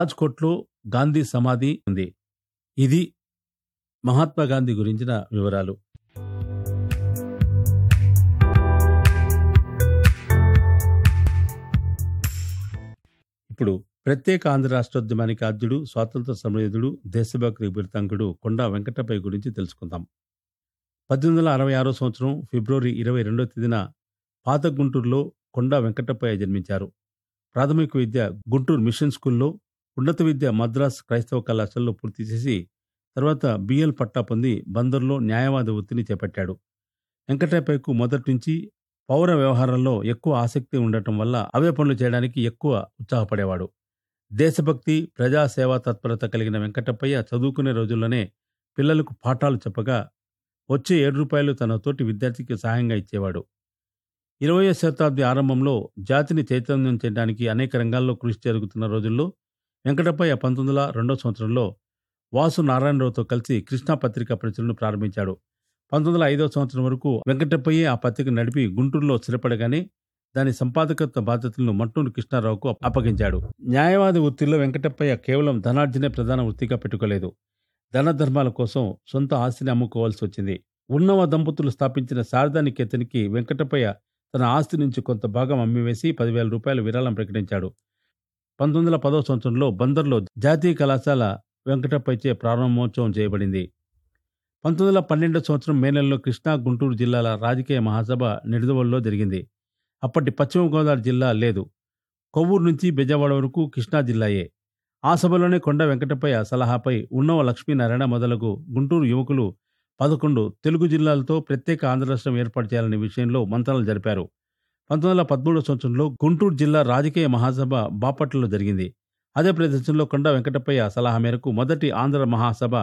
రాజ్కోట్లో గాంధీ సమాధి ఉంది ఇది మహాత్మా గాంధీ గురించిన వివరాలు ఇప్పుడు ప్రత్యేక ఆంధ్ర రాష్ట్రోద్యమానికి ఆద్యుడు స్వాతంత్ర సమరయోధుడు దేశభక్తి బిరుతాంకుడు కొండా వెంకటపై గురించి తెలుసుకుందాం పద్దెనిమిది వందల అరవై ఆరో సంవత్సరం ఫిబ్రవరి ఇరవై రెండో తేదీన పాత గుంటూరులో కొండా వెంకటప్పయ్య జన్మించారు ప్రాథమిక విద్య గుంటూరు మిషన్ స్కూల్లో ఉన్నత విద్య మద్రాస్ క్రైస్తవ కళాశాలలో పూర్తి చేసి తర్వాత బిఎల్ పట్టా పొంది బందర్లో న్యాయవాద వృత్తిని చేపట్టాడు వెంకటప్పయ్యకు మొదటి నుంచి పౌర వ్యవహారాల్లో ఎక్కువ ఆసక్తి ఉండటం వల్ల అవే పనులు చేయడానికి ఎక్కువ ఉత్సాహపడేవాడు దేశభక్తి ప్రజా సేవా తత్పరత కలిగిన వెంకటప్పయ్య చదువుకునే రోజుల్లోనే పిల్లలకు పాఠాలు చెప్పగా వచ్చే ఏడు రూపాయలు తన తోటి విద్యార్థికి సహాయంగా ఇచ్చేవాడు ఇరవయో శతాబ్ది ఆరంభంలో జాతిని చైతన్యం చేయడానికి అనేక రంగాల్లో కృషి జరుగుతున్న రోజుల్లో వెంకటప్పయ్య పంతొమ్మిది వందల రెండో సంవత్సరంలో వాసు నారాయణరావుతో కలిసి కృష్ణా పత్రిక ప్రచురణ ప్రారంభించాడు పంతొమ్మిది వందల ఐదో సంవత్సరం వరకు వెంకటప్పయ్యే ఆ పత్రిక నడిపి గుంటూరులో స్థిరపడగానే దాని సంపాదకత్వ బాధ్యతలను మట్టూరు కృష్ణారావుకు అప్పగించాడు న్యాయవాది వృత్తిలో వెంకటప్పయ్య కేవలం ధనార్జనే ప్రధాన వృత్తిగా పెట్టుకోలేదు ధన ధర్మాల కోసం సొంత ఆస్తిని అమ్ముకోవాల్సి వచ్చింది ఉన్నవ దంపతులు స్థాపించిన శారదా నికేతన్కి వెంకటప్పయ్య తన ఆస్తి నుంచి కొంత భాగం అమ్మివేసి పదివేల రూపాయల విరాళం ప్రకటించాడు పంతొమ్మిది వందల పదో సంవత్సరంలో బందర్లో జాతీయ కళాశాల వెంకటప్పయ్యచే ప్రారంభోత్సవం చేయబడింది పంతొమ్మిది వందల పన్నెండో సంవత్సరం మే నెలలో కృష్ణా గుంటూరు జిల్లాల రాజకీయ మహాసభ నిడదవోలులో జరిగింది అప్పటి పశ్చిమ గోదావరి జిల్లా లేదు కొవ్వూరు నుంచి బెజవాడ వరకు కృష్ణా జిల్లాయే ఆ సభలోనే కొండ వెంకటప్పయ్య సలహాపై ఉన్నవ లక్ష్మీనారాయణ మొదలగు గుంటూరు యువకులు పదకొండు తెలుగు జిల్లాలతో ప్రత్యేక ఆంధ్ర రాష్ట్రం ఏర్పాటు చేయాలనే విషయంలో మంత్రాలు జరిపారు పంతొమ్మిది వందల పదమూడో సంవత్సరంలో గుంటూరు జిల్లా రాజకీయ మహాసభ బాపట్లలో జరిగింది అదే ప్రదేశంలో కొండ వెంకటప్పయ్య సలహా మేరకు మొదటి ఆంధ్ర మహాసభ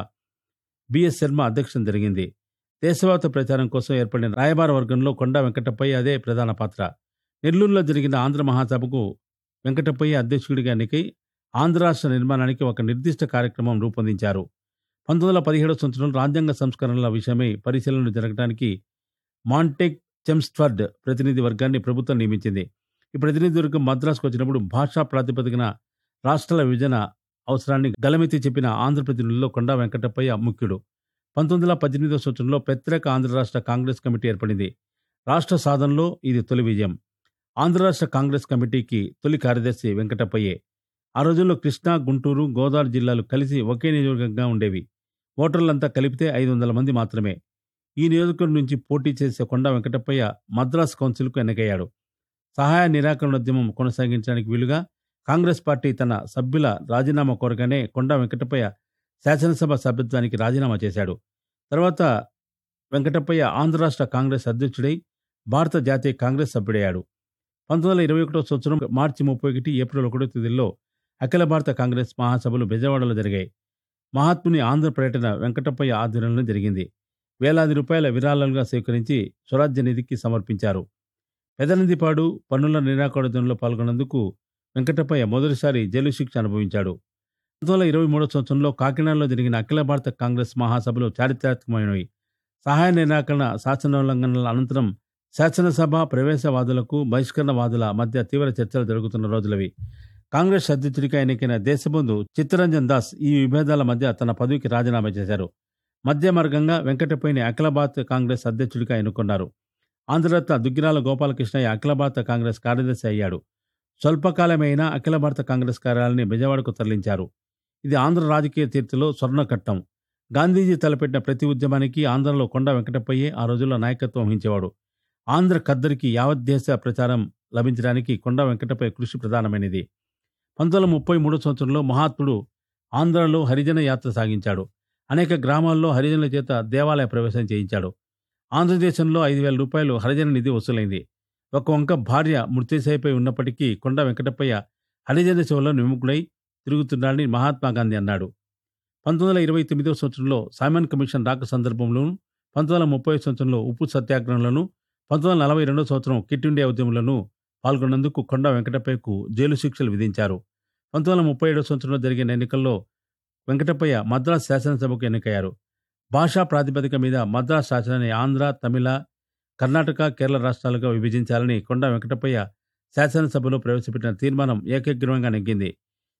బిఎస్ శర్మ అధ్యక్షత జరిగింది దేశవ్యాప్త ప్రచారం కోసం ఏర్పడిన రాయబార వర్గంలో కొండ వెంకటప్పయ్య అదే ప్రధాన పాత్ర నెల్లూరులో జరిగిన ఆంధ్ర మహాసభకు వెంకటప్పయ్య అధ్యక్షుడిగా ఎన్నికై ఆంధ్ర రాష్ట్ర నిర్మాణానికి ఒక నిర్దిష్ట కార్యక్రమం రూపొందించారు పంతొమ్మిది వందల పదిహేడవ సంవత్సరంలో రాజ్యాంగ సంస్కరణల విషయమై పరిశీలనలు జరగడానికి మాంటెక్ చెమ్స్ఫర్డ్ ప్రతినిధి వర్గాన్ని ప్రభుత్వం నియమించింది ఈ ప్రతినిధి వర్గం మద్రాసుకు వచ్చినప్పుడు భాషా ప్రాతిపదికన రాష్ట్రాల విభజన అవసరాన్ని గలమెత్తి చెప్పిన ఆంధ్ర ప్రతినిధుల్లో కొండా వెంకటప్పయ్య ముఖ్యుడు పంతొమ్మిది వందల పద్దెనిమిదవ సంవత్సరంలో ప్రత్యేక ఆంధ్ర రాష్ట్ర కాంగ్రెస్ కమిటీ ఏర్పడింది రాష్ట్ర సాధనలో ఇది తొలి విజయం ఆంధ్ర రాష్ట్ర కాంగ్రెస్ కమిటీకి తొలి కార్యదర్శి వెంకటప్పయ్యే ఆ రోజుల్లో కృష్ణా గుంటూరు గోదావరి జిల్లాలు కలిసి ఒకే నియోజకవర్గంగా ఉండేవి ఓటర్లంతా కలిపితే ఐదు వందల మంది మాత్రమే ఈ నియోజకవర్గం నుంచి పోటీ చేసే కొండా వెంకటప్పయ్య మద్రాస్ కౌన్సిల్కు ఎన్నికయ్యాడు సహాయ నిరాకరణోద్యమం కొనసాగించడానికి వీలుగా కాంగ్రెస్ పార్టీ తన సభ్యుల రాజీనామా కోరగానే కొండా వెంకటప్పయ్య శాసనసభ సభ్యత్వానికి రాజీనామా చేశాడు తర్వాత వెంకటప్పయ్య ఆంధ్ర రాష్ట్ర కాంగ్రెస్ అధ్యక్షుడై భారత జాతీయ కాంగ్రెస్ సభ్యుడయ్యాడు పంతొమ్మిది వందల ఇరవై ఒకటో సంవత్సరం మార్చి ముప్పై ఒకటి ఏప్రిల్ ఒకటో తేదీల్లో అఖిల భారత కాంగ్రెస్ మహాసభలు బెజవాడలో జరిగాయి మహాత్ముని ఆంధ్ర పర్యటన వెంకటప్పయ్య ఆధ్వర్యంలో జరిగింది వేలాది రూపాయల విరాళాలుగా స్వీకరించి స్వరాజ్య నిధికి సమర్పించారు పెదనందిపాడు పన్నుల నిరాకరణలో పాల్గొన్నందుకు వెంకటప్పయ్య మొదటిసారి జైలు శిక్ష అనుభవించాడు పంతొమ్మిది వందల ఇరవై మూడో సంవత్సరంలో కాకినాడలో జరిగిన అఖిల భారత కాంగ్రెస్ మహాసభలు చారిత్రాత్మకమైనవి సహాయ నిరాకరణ శాసనోల్లంఘనల అనంతరం శాసనసభ ప్రవేశవాదులకు బహిష్కరణవాదుల మధ్య తీవ్ర చర్చలు జరుగుతున్న రోజులవి కాంగ్రెస్ అధ్యక్షుడిగా ఎన్నికైన దేశబంధు చిత్తరంజన్ దాస్ ఈ విభేదాల మధ్య తన పదవికి రాజీనామా చేశారు మధ్య మార్గంగా వెంకటపైని అఖిల భారత కాంగ్రెస్ అధ్యక్షుడిగా ఎన్నుకున్నారు ఆంధ్రరత్న దుగ్గిరాల గోపాలకృష్ణయ్య అఖిల భారత కాంగ్రెస్ కార్యదర్శి అయ్యాడు స్వల్పకాలమైన అఖిల భారత కాంగ్రెస్ కార్యాలయాన్ని బెజవాడకు తరలించారు ఇది ఆంధ్ర రాజకీయ తీర్థలో స్వర్ణకట్టం గాంధీజీ తలపెట్టిన ప్రతి ఉద్యమానికి ఆంధ్రలో కొండ వెంకటప్పయ్యే ఆ రోజుల్లో నాయకత్వం వహించేవాడు ఆంధ్ర ఖద్దరికి యావత్ దేశ ప్రచారం లభించడానికి కొండ వెంకటప్పయ్య కృషి ప్రధానమైనది పంతొమ్మిది వందల ముప్పై మూడో సంవత్సరంలో మహాత్ముడు ఆంధ్రలో హరిజన యాత్ర సాగించాడు అనేక గ్రామాల్లో హరిజనుల చేత దేవాలయ ప్రవేశం చేయించాడు ఆంధ్రదేశంలో ఐదు వేల రూపాయలు హరిజన నిధి వసూలైంది ఒక వంక భార్య మృత్యుశైపై ఉన్నప్పటికీ కొండ వెంకటప్పయ్య హరిజన సేవలో విముఖుడై తిరుగుతున్నాడని మహాత్మా గాంధీ అన్నాడు పంతొమ్మిది వందల ఇరవై తొమ్మిదవ సంవత్సరంలో సైమన్ కమిషన్ రాక సందర్భంలోను పంతొమ్మిది వందల ముప్పై సంవత్సరంలో ఉప్పు సత్యాగ్రహంలోను పంతొమ్మిది వందల నలభై రెండవ సంవత్సరం కిట్ ఇండియా ఉద్యమంలోనూ పాల్గొన్నందుకు కొండ వెంకటప్పయ్యకు జైలు శిక్షలు విధించారు పంతొమ్మిది వందల ముప్పై ఏడవ సంవత్సరంలో జరిగిన ఎన్నికల్లో వెంకటప్పయ్య మద్రాస్ శాసనసభకు ఎన్నికయ్యారు భాషా ప్రాతిపదిక మీద మద్రాస్ శాసనాన్ని ఆంధ్ర తమిళ కర్ణాటక కేరళ రాష్ట్రాలుగా విభజించాలని కొండ వెంకటప్పయ్య శాసనసభలో ప్రవేశపెట్టిన తీర్మానం ఏకగ్రీవంగా నెగ్గింది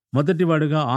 మొదటివాడుగా